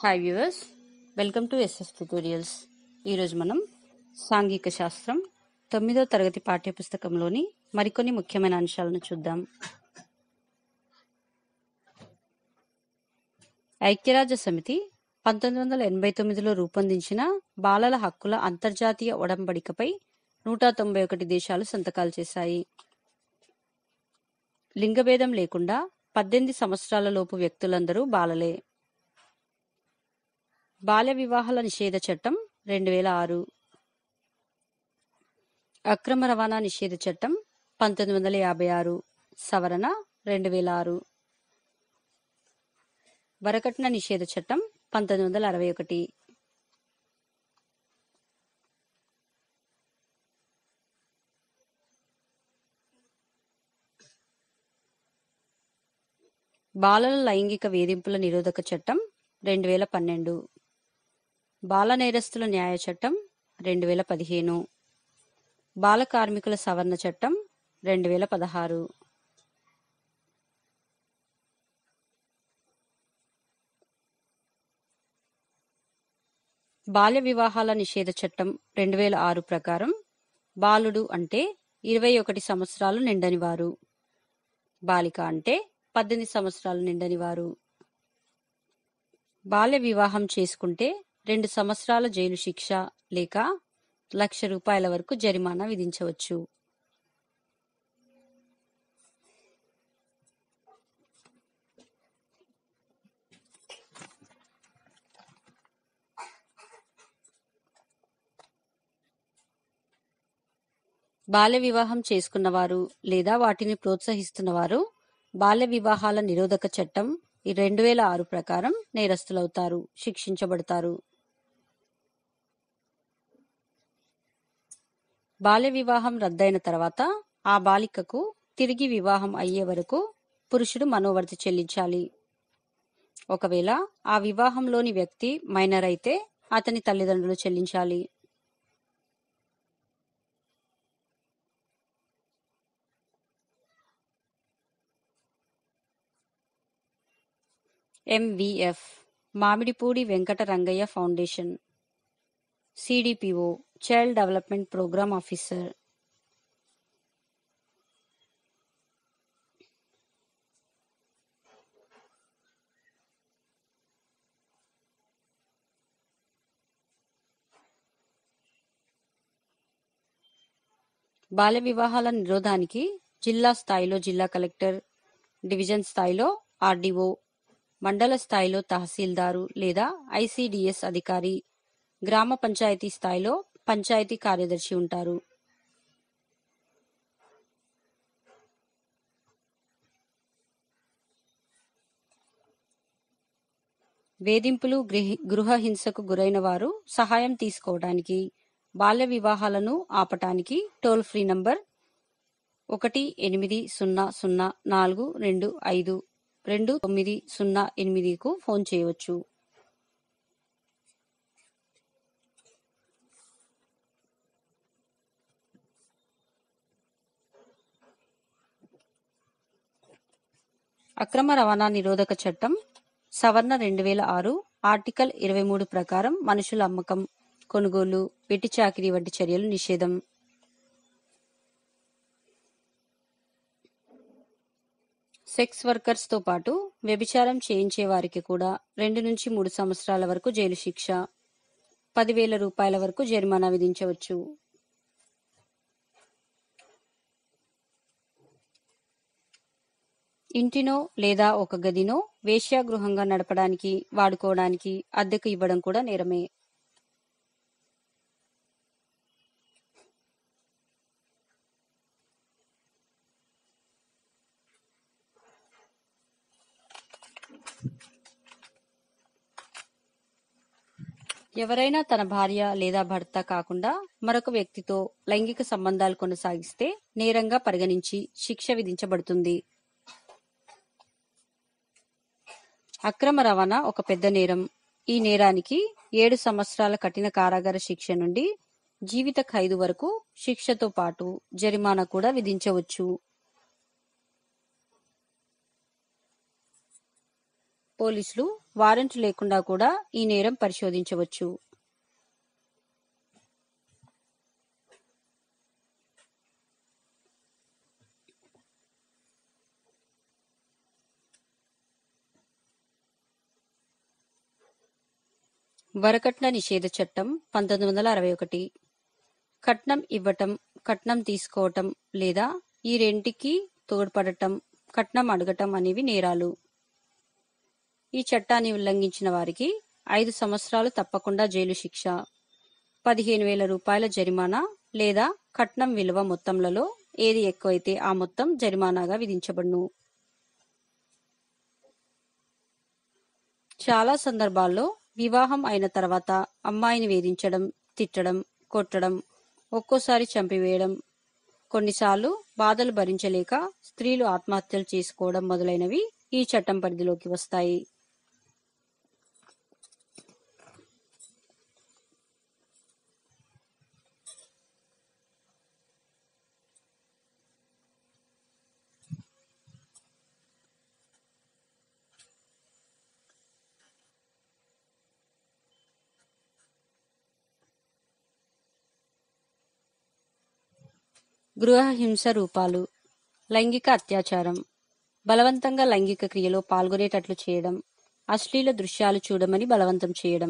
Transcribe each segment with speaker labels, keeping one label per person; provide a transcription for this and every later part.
Speaker 1: Hi viewers welcome to SS tutorials ఈరోజు మనం సాంఘిక శాస్త్రం తొమ్మిదో తరగతి పాఠ్యపుస్తకంలోని మరికొన్ని ముఖ్యమైన అంశాలను చూద్దాం ఐక్యరాజ్య సమితి పంతొమ్మిది వందల ఎనభై తొమ్మిదిలో రూపొందించిన బాలల హక్కుల అంతర్జాతీయ ఒడంబడికపై నూట తొంభై ఒకటి దేశాలు సంతకాలు చేశాయి లింగభేదం లేకుండా పద్దెనిమిది సంవత్సరాల లోపు వ్యక్తులందరూ బాలలే బాల్య వివాహాల నిషేధ చట్టం రెండు వేల ఆరు అక్రమ రవాణా నిషేధ చట్టం పంతొమ్మిది వందల యాభై ఆరు సవరణ రెండు వేల ఆరు వరకట్న నిషేధ చట్టం పంతొమ్మిది వందల అరవై ఒకటి బాలల లైంగిక వేధింపుల నిరోధక చట్టం రెండు వేల పన్నెండు బాల నేరస్తుల న్యాయ చట్టం రెండు వేల పదిహేను బాల కార్మికుల సవరణ చట్టం రెండు వేల పదహారు బాల్య వివాహాల నిషేధ చట్టం రెండు వేల ఆరు ప్రకారం బాలుడు అంటే ఇరవై ఒకటి సంవత్సరాలు నిండని వారు బాలిక అంటే పద్దెనిమిది సంవత్సరాలు నిండని వారు బాల్య వివాహం చేసుకుంటే రెండు సంవత్సరాల జైలు శిక్ష లేక లక్ష రూపాయల వరకు జరిమానా విధించవచ్చు బాల్య వివాహం చేసుకున్నవారు లేదా వాటిని ప్రోత్సహిస్తున్నవారు బాల్య వివాహాల నిరోధక చట్టం ఈ రెండు వేల ఆరు ప్రకారం నేరస్తులవుతారు శిక్షించబడతారు బాల్య వివాహం రద్దయిన తర్వాత ఆ బాలికకు తిరిగి వివాహం అయ్యే వరకు పురుషుడు మనోవర్తి చెల్లించాలి ఒకవేళ ఆ వివాహంలోని వ్యక్తి మైనర్ అయితే అతని తల్లిదండ్రులు చెల్లించాలి MVF Mamidipudi Venkata Rangaiah foundation CDPO child development programme officer బాల్య వివాహాల నిరోధానికి జిల్లా స్థాయిలో జిల్లా కలెక్టర్ డివిజన్ స్థాయిలో ఆర్డీఓ మండల స్థాయిలో తహసీల్దారు లేదా ఐసిడిఎస్ అధికారి గ్రామ పంచాయతీ స్థాయిలో పంచాయతీ కార్యదర్శి ఉంటారు వేధింపులు గృహ- గృహ హింసకు గురైన వారు సహాయం తీసుకోవడానికి బాల్య వివాహాలను ఆపటానికి టోల్ ఫ్రీ నంబర్ ఒకటి ఎనిమిది సున్నా సున్నా నాలుగు రెండు ఐదు రెండు తొమ్మిది సున్నా ఎనిమిదికు ఫోన్ చేయవచ్చు అక్రమ రవాణా నిరోధక చట్టం సవరణ రెండు వేల ఆరు ఆర్టికల్ ఇరవై మూడు ప్రకారం మనుషుల అమ్మకం కొనుగోలు వెట్టి చాకిరీ వంటి చర్యలు నిషేధం సెక్స్ వర్కర్స్ తో పాటు వ్యభిచారం చేయించే వారికి కూడా రెండు నుంచి మూడు సంవత్సరాల వరకు జైలు శిక్ష పదివేల రూపాయల వరకు జరిమానా విధించవచ్చు ఇంటినో లేదా ఒక గదినో వేశ్యాగృహంగా నడపడానికి వాడుకోవడానికి అద్దెకు ఇవ్వడం కూడా నేరమే ఎవరైనా తన భార్య లేదా భర్త కాకుండా మరొక వ్యక్తితో లైంగిక సంబంధాలు కొనసాగిస్తే నేరంగా పరిగణించి శిక్ష విధించబడుతుంది అక్రమ రవాణా ఒక పెద్ద నేరం ఈ నేరానికి ఏడు సంవత్సరాల కఠిన కారాగార శిక్ష నుండి జీవిత ఖైదు వరకు శిక్షతో పాటు జరిమానా కూడా విధించవచ్చు పోలీసులు వారెంట్ లేకుండా కూడా ఈ నేరం పరిశోధించవచ్చు వరకట్న నిషేధ చట్టం పంతొమ్మిది వందల అరవై ఒకటి కట్నం ఇవ్వటం కట్నం తీసుకోవటం లేదా ఈ రెంటికి తోడ్పడటం కట్నం అడగటం అనేవి నేరాలు ఈ చట్టాన్ని ఉల్లంఘించిన వారికి ఐదు సంవత్సరాలు తప్పకుండా జైలు శిక్ష పదిహేను వేల రూపాయల జరిమానా లేదా కట్నం విలువ మొత్తంలలో ఏది ఎక్కువైతే ఆ మొత్తం జరిమానాగా విధించబడును చాలా సందర్భాల్లో వివాహం అయిన తర్వాత అమ్మాయిని వేధించడం తిట్టడం కొట్టడం ఒక్కోసారి చంపివేయడం కొన్నిసార్లు బాధలు భరించలేక స్త్రీలు ఆత్మహత్యలు చేసుకోవడం మొదలైనవి ఈ చట్టం పరిధిలోకి వస్తాయి గృహ హింస రూపాలు లైంగిక అత్యాచారం బలవంతంగా లైంగిక క్రియలో పాల్గొనేటట్లు చేయడం అశ్లీల దృశ్యాలు చూడమని బలవంతం చేయడం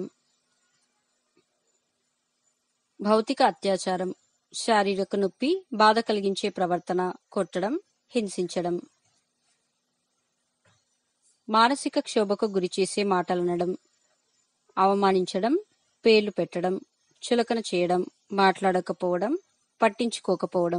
Speaker 1: భౌతిక అత్యాచారం శారీరక నొప్పి బాధ కలిగించే ప్రవర్తన కొట్టడం హింసించడం మానసిక క్షోభకు గురిచేసే మాటలనడం అవమానించడం పేర్లు పెట్టడం చులకన చేయడం మాట్లాడకపోవడం పట్టించుకోకపోవడం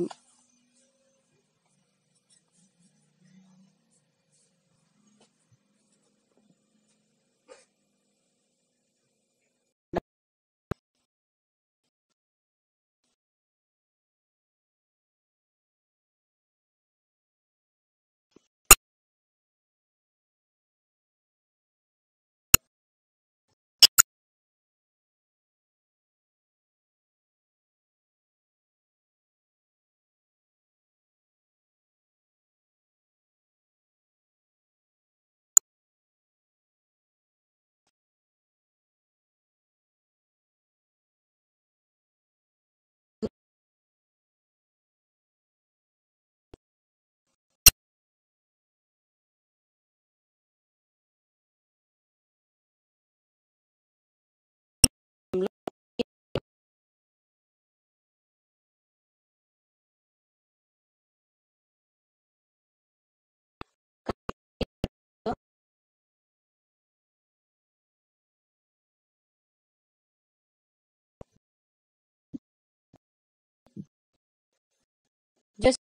Speaker 1: just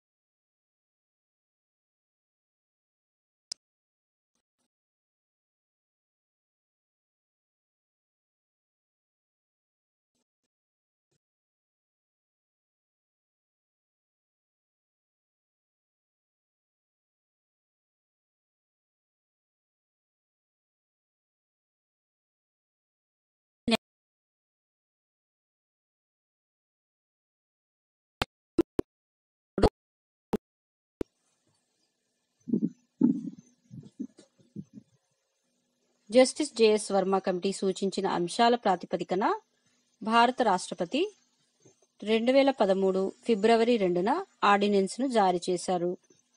Speaker 1: justice JS Verma committee సూచించిన అంశాల ప్రాతిపదికన భారత రాష్ట్రపతి రెండు వేల పదమూడు ఫిబ్రవరి రెండున ఆర్డినెన్స్ ను జారీ చేశారు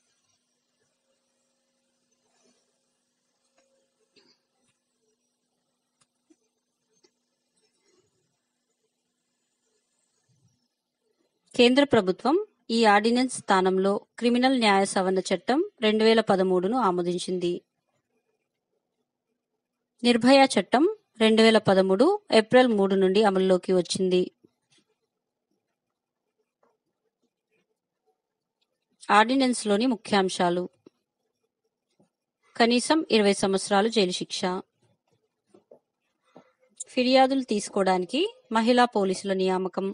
Speaker 1: కేంద్ర ప్రభుత్వం ఈ ఆర్డినెన్స్ స్థానంలో క్రిమినల్ న్యాయ సవరణ చట్టం రెండు వేల పదమూడును ఆమోదించింది నిర్భయ చట్టం రెండు వేల పదమూడు ఏప్రిల్ మూడు నుండి అమల్లోకి వచ్చింది ఆర్డినెన్స్లోని ముఖ్యాంశాలు కనీసం ఇరవై సంవత్సరాలు జైలు శిక్ష ఫిర్యాదులు తీసుకోవడానికి మహిళా పోలీసుల నియామకం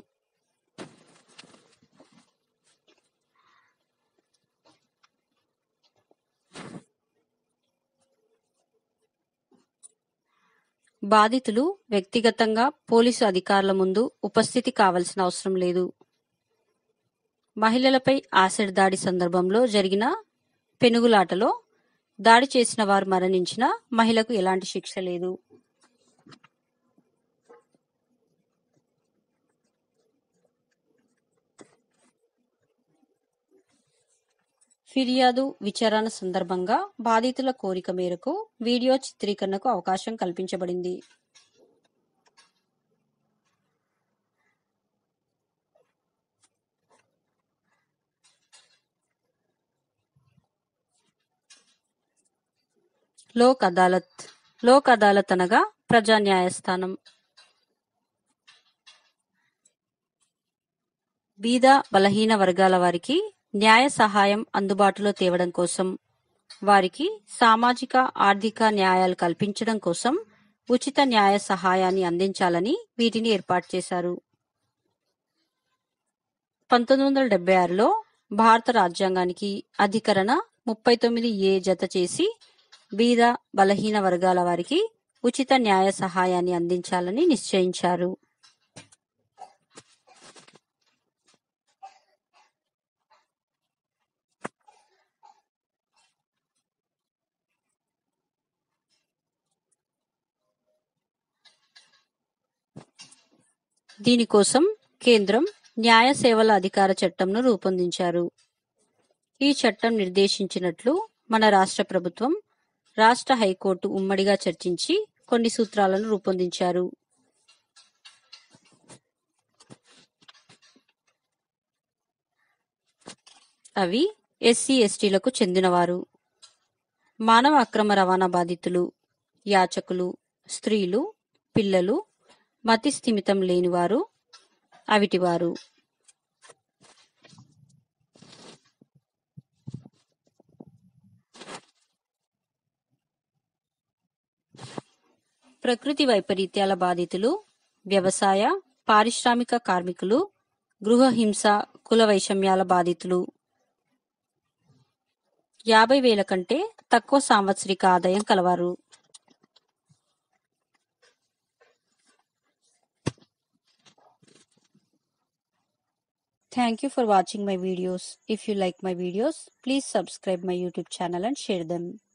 Speaker 1: బాధితులు వ్యక్తిగతంగా పోలీసు అధికారుల ముందు ఉపస్థితి కావాల్సిన అవసరం లేదు మహిళలపై యాసిడ్ దాడి సందర్భంలో జరిగిన పెనుగులాటలో దాడి చేసిన వారు మరణించిన మహిళకు ఎలాంటి శిక్ష లేదు ఫిర్యాదు విచారణ సందర్భంగా బాధితుల కోరిక మేరకు వీడియో చిత్రీకరణకు అవకాశం కల్పించబడింది లోక్ అదాలత్ లోక్ అదాలత్ అనగా ప్రజా న్యాయస్థానం బీద బలహీన వర్గాల వారికి న్యాయ సహాయం అందుబాటులో తేవడం కోసం వారికి సామాజిక ఆర్థిక న్యాయాలు కల్పించడం కోసం ఉచిత న్యాయ సహాయాన్ని అందించాలని వీటిని ఏర్పాటు చేశారు పంతొమ్మిది వందల డెబ్బై ఆరులో భారత రాజ్యాంగానికి అధికరణ ముప్పై తొమ్మిది ఏ జత చేసి బీద బలహీన వర్గాల వారికి ఉచిత న్యాయ సహాయాన్ని అందించాలని నిశ్చయించారు దీనికోసం కేంద్రం న్యాయ సేవల అధికార చట్టంను రూపొందించారు ఈ చట్టం నిర్దేశించినట్లు మన రాష్ట్ర ప్రభుత్వం రాష్ట్ర హైకోర్టు ఉమ్మడిగా చర్చించి కొన్ని సూత్రాలను రూపొందించారు అవి ఎస్సీ ఎస్టీలకు చెందినవారు మానవ అక్రమ రవాణా బాధితులు యాచకులు స్త్రీలు పిల్లలు మతి స్థిమితం లేనివారు అవిటివారు ప్రకృతి వైపరీత్యాల బాధితులు వ్యవసాయ పారిశ్రామిక కార్మికులు గృహ హింస కుల వైషమ్యాల బాధితులు యాభై వేల కంటే తక్కువ సాంవత్సరిక ఆదాయం కలవారు Thank you for watching my videos. If you like my videos, please subscribe my YouTube channel and share them.